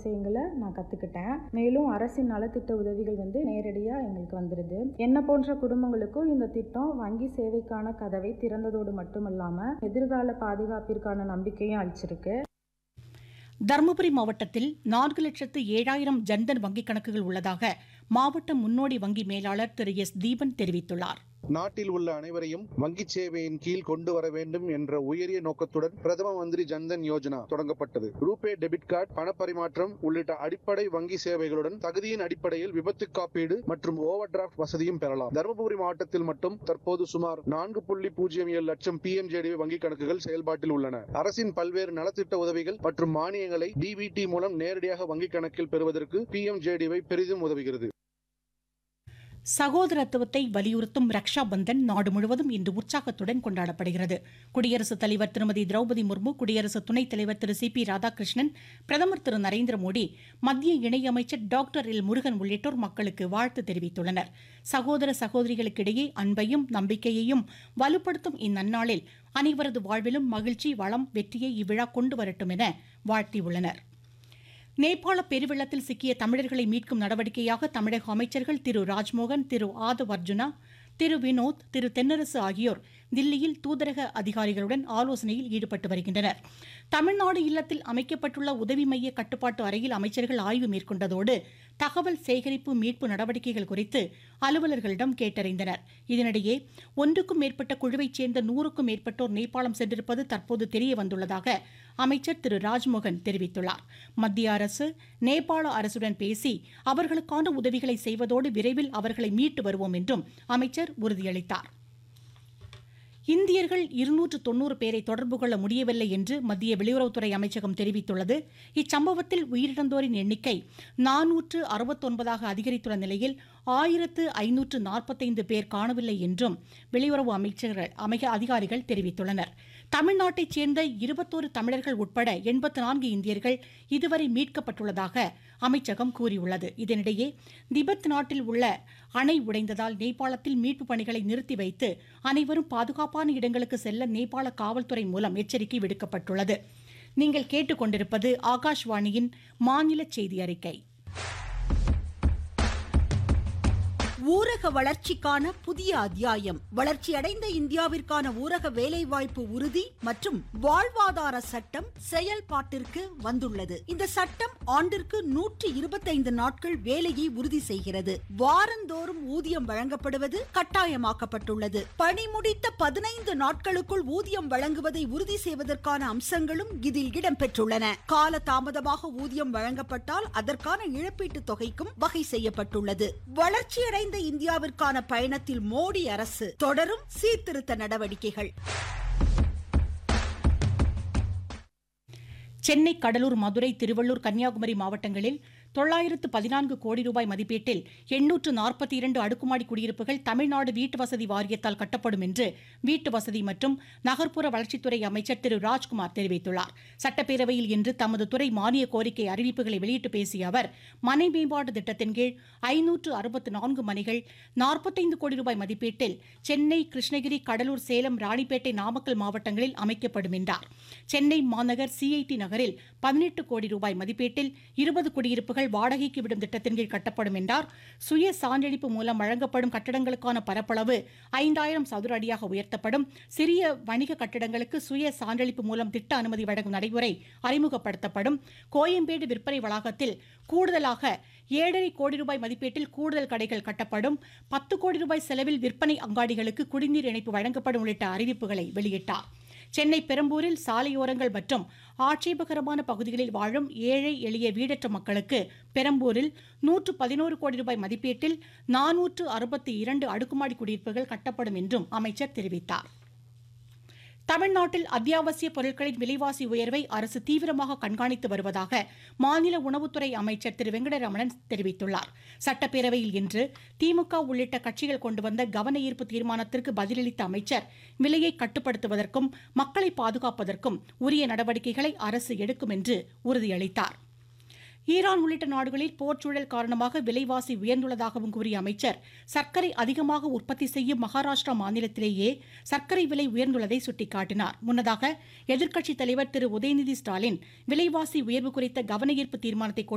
விஷயங்களை நான் கற்றுக்கிட்டேன் மேலும் அரசின் நலத்திட்ட உதவிகள் வந்து நேரடியாக எங்களுக்கு வந்துடுது என்ன போன்ற குடும்பங்களுக்கும் இந்த திட்டம் வங்கி சேவைக்கான கதவை திறந்ததோடு மட்டுமல்லாமல் எதிர்கால பாதுகாப்பிற்கான நம்பிக்கையும் அளிச்சிருக்கு தருமபுரி மாவட்டத்தில் நான்கு லட்சத்து ஏழாயிரம் ஜன்தன் வங்கிக் கணக்குகள் உள்ளதாக மாவட்ட முன்னோடி வங்கி மேலாளர் திரு எஸ் தீபன் தெரிவித்துள்ளார் நாட்டில் உள்ள அனைவரையும் வங்கி சேவையின் கீழ் கொண்டு வர வேண்டும் என்ற உயரிய நோக்கத்துடன் பிரதம மந்திரி ஜன்தன் யோஜனா தொடங்கப்பட்டது ரூபே டெபிட் கார்டு பணப்பரிமாற்றம் உள்ளிட்ட அடிப்படை வங்கி சேவைகளுடன் தகுதியின் அடிப்படையில் விபத்து காப்பீடு மற்றும் ஓவர் டிராஃப்ட் வசதியும் பெறலாம் தருமபுரி மாவட்டத்தில் மட்டும் தற்போது சுமார் நான்கு புள்ளி பூஜ்ஜியம் ஏழு லட்சம் பிஎம்ஜேடி வங்கி கணக்குகள் செயல்பாட்டில் உள்ளன அரசின் பல்வேறு நலத்திட்ட உதவிகள் மற்றும் மானியங்களை டிபிடி மூலம் நேரடியாக வங்கி கணக்கில் பெறுவதற்கு பிஎம்ஜேடிவை பெரிதும் உதவுகிறது சகோதரத்துவத்தை வலியுறுத்தும் ரக்ஷா பந்தன் நாடு முழுவதும் இன்று உற்சாகத்துடன் கொண்டாடப்படுகிறது குடியரசுத் தலைவர் திருமதி திரௌபதி முர்மு குடியரசு துணைத் தலைவர் திரு சி பி ராதாகிருஷ்ணன் பிரதமர் திரு நரேந்திர மோடி மத்திய இணையமைச்சர் டாக்டர் எல் முருகன் உள்ளிட்டோர் மக்களுக்கு வாழ்த்து தெரிவித்துள்ளனர் சகோதர சகோதரிகளுக்கிடையே அன்பையும் நம்பிக்கையையும் வலுப்படுத்தும் இந்நன்னாளில் அனைவரது வாழ்விலும் மகிழ்ச்சி வளம் வெற்றியை இவ்விழா கொண்டு வரட்டும் என வாழ்த்தியுள்ளனர் நேபாள பெருவெள்ளத்தில் சிக்கிய தமிழர்களை மீட்கும் நடவடிக்கையாக தமிழக அமைச்சர்கள் திரு ராஜ்மோகன் திரு ஆதவ் அர்ஜுனா திரு வினோத் திரு தென்னரசு ஆகியோர் தில்லியில் தூதரக அதிகாரிகளுடன் ஆலோசனையில் ஈடுபட்டு வருகின்றனர் தமிழ்நாடு இல்லத்தில் அமைக்கப்பட்டுள்ள உதவி மைய கட்டுப்பாட்டு அறையில் அமைச்சர்கள் ஆய்வு மேற்கொண்டதோடு தகவல் சேகரிப்பு மீட்பு நடவடிக்கைகள் குறித்து அலுவலர்களிடம் கேட்டறிந்தனர் இதனிடையே ஒன்றுக்கும் மேற்பட்ட குழுவைச் சேர்ந்த நூறுக்கும் மேற்பட்டோர் நேபாளம் சென்றிருப்பது தற்போது தெரிய வந்துள்ளதாக அமைச்சர் திரு ராஜ்மோகன் தெரிவித்துள்ளார் மத்திய அரசு நேபாள அரசுடன் பேசி அவர்களுக்கான உதவிகளை செய்வதோடு விரைவில் அவர்களை மீட்டு வருவோம் என்றும் அமைச்சர் உறுதியளித்தார் இந்தியர்கள் இருநூற்று தொன்னூறு பேரை தொடர்பு கொள்ள முடியவில்லை என்று மத்திய வெளியுறவுத்துறை அமைச்சகம் தெரிவித்துள்ளது இச்சம்பவத்தில் உயிரிழந்தோரின் எண்ணிக்கை நானூற்று அறுபத்தொன்பதாக அதிகரித்துள்ள நிலையில் ஆயிரத்து ஐநூற்று நாற்பத்தைந்து பேர் காணவில்லை என்றும் வெளியுறவு அமைச்சர்கள் அமைக அதிகாரிகள் தெரிவித்துள்ளனர் தமிழ்நாட்டைச் சேர்ந்த இருபத்தோரு தமிழர்கள் உட்பட எண்பத்து நான்கு இந்தியர்கள் இதுவரை மீட்கப்பட்டுள்ளதாக அமைச்சகம் கூறியுள்ளது இதனிடையே திபெத் நாட்டில் உள்ள அணை உடைந்ததால் நேபாளத்தில் மீட்புப் பணிகளை நிறுத்தி வைத்து அனைவரும் பாதுகாப்பான இடங்களுக்கு செல்ல நேபாள காவல்துறை மூலம் எச்சரிக்கை விடுக்கப்பட்டுள்ளது நீங்கள் கேட்டுக்கொண்டிருப்பது ஆகாஷ்வாணியின் மாநில செய்தி அறிக்கை ஊரக வளர்ச்சிக்கான புதிய அத்தியாயம் வளர்ச்சியடைந்த இந்தியாவிற்கான ஊரக வேலைவாய்ப்பு உறுதி மற்றும் வாழ்வாதார சட்டம் செயல்பாட்டிற்கு வந்துள்ளது இந்த சட்டம் ஆண்டிற்கு நூற்றி இருபத்தைந்து நாட்கள் வேலையை உறுதி செய்கிறது வாரந்தோறும் ஊதியம் வழங்கப்படுவது கட்டாயமாக்கப்பட்டுள்ளது பணி முடித்த பதினைந்து நாட்களுக்குள் ஊதியம் வழங்குவதை உறுதி செய்வதற்கான அம்சங்களும் இதில் இடம்பெற்றுள்ளன கால தாமதமாக ஊதியம் வழங்கப்பட்டால் அதற்கான இழப்பீட்டுத் தொகைக்கும் வகை செய்யப்பட்டுள்ளது வளர்ச்சியடைந்த இந்தியாவிற்கான பயணத்தில் மோடி அரசு தொடரும் சீர்திருத்த நடவடிக்கைகள் சென்னை கடலூர் மதுரை திருவள்ளூர் கன்னியாகுமரி மாவட்டங்களில் தொள்ளாயிரத்து பதினான்கு கோடி ரூபாய் மதிப்பீட்டில் எண்ணூற்று நாற்பத்தி இரண்டு அடுக்குமாடி குடியிருப்புகள் தமிழ்நாடு வீட்டு வசதி வாரியத்தால் கட்டப்படும் என்று வீட்டு வசதி மற்றும் நகர்ப்புற வளர்ச்சித்துறை அமைச்சர் திரு ராஜ்குமார் தெரிவித்துள்ளார் சட்டப்பேரவையில் இன்று தமது துறை மானிய கோரிக்கை அறிவிப்புகளை வெளியிட்டு பேசிய அவர் மனை மேம்பாட்டு திட்டத்தின் கீழ் ஐநூற்று அறுபத்து நான்கு மனைகள் நாற்பத்தைந்து கோடி ரூபாய் மதிப்பீட்டில் சென்னை கிருஷ்ணகிரி கடலூர் சேலம் ராணிப்பேட்டை நாமக்கல் மாவட்டங்களில் அமைக்கப்படும் என்றார் சென்னை மாநகர் சிஐடி நகரில் பதினெட்டு கோடி ரூபாய் மதிப்பீட்டில் இருபது குடியிருப்புகள் வாடகைக்கு விடும் திட்டத்தின் கீழ் கட்டப்படும் என்றார் சுய சான்றளிப்பு மூலம் வழங்கப்படும் கட்டடங்களுக்கான பரப்பளவு ஐந்தாயிரம் சதுர அடியாக உயர்த்தப்படும் சிறிய வணிக கட்டடங்களுக்கு சுய சான்றளிப்பு மூலம் திட்ட அனுமதி வழங்கும் நடைமுறை அறிமுகப்படுத்தப்படும் கோயம்பேடு விற்பனை வளாகத்தில் கூடுதலாக ஏழரை கோடி ரூபாய் மதிப்பீட்டில் கூடுதல் கடைகள் கட்டப்படும் பத்து கோடி ரூபாய் செலவில் விற்பனை அங்காடிகளுக்கு குடிநீர் இணைப்பு வழங்கப்படும் உள்ளிட்ட அறிவிப்புகளை வெளியிட்டார் சென்னை பெரம்பூரில் சாலையோரங்கள் மற்றும் ஆட்சேபகரமான பகுதிகளில் வாழும் ஏழை எளிய வீடற்ற மக்களுக்கு பெரம்பூரில் நூற்று பதினோரு கோடி ரூபாய் மதிப்பீட்டில் நானூற்று அறுபத்தி இரண்டு அடுக்குமாடி குடியிருப்புகள் கட்டப்படும் என்றும் அமைச்சர் தெரிவித்தார் தமிழ்நாட்டில் அத்தியாவசிய பொருட்களின் விலைவாசி உயர்வை அரசு தீவிரமாக கண்காணித்து வருவதாக மாநில உணவுத்துறை அமைச்சர் திரு வெங்கடரமணன் தெரிவித்துள்ளார் சட்டப்பேரவையில் இன்று திமுக உள்ளிட்ட கட்சிகள் கொண்டு வந்த கவன ஈர்ப்பு தீர்மானத்திற்கு பதிலளித்த அமைச்சர் விலையை கட்டுப்படுத்துவதற்கும் மக்களை பாதுகாப்பதற்கும் உரிய நடவடிக்கைகளை அரசு எடுக்கும் என்று உறுதியளித்தார் ஈரான் உள்ளிட்ட நாடுகளில் போர்ச்சூழல் காரணமாக விலைவாசி உயர்ந்துள்ளதாகவும் கூறிய அமைச்சர் சர்க்கரை அதிகமாக உற்பத்தி செய்யும் மகாராஷ்டிரா மாநிலத்திலேயே சர்க்கரை விலை உயர்ந்துள்ளதை சுட்டிக்காட்டினார் முன்னதாக எதிர்க்கட்சித் தலைவர் திரு உதயநிதி ஸ்டாலின் விலைவாசி உயர்வு குறித்த கவனஈர்ப்பு தீர்மானத்தை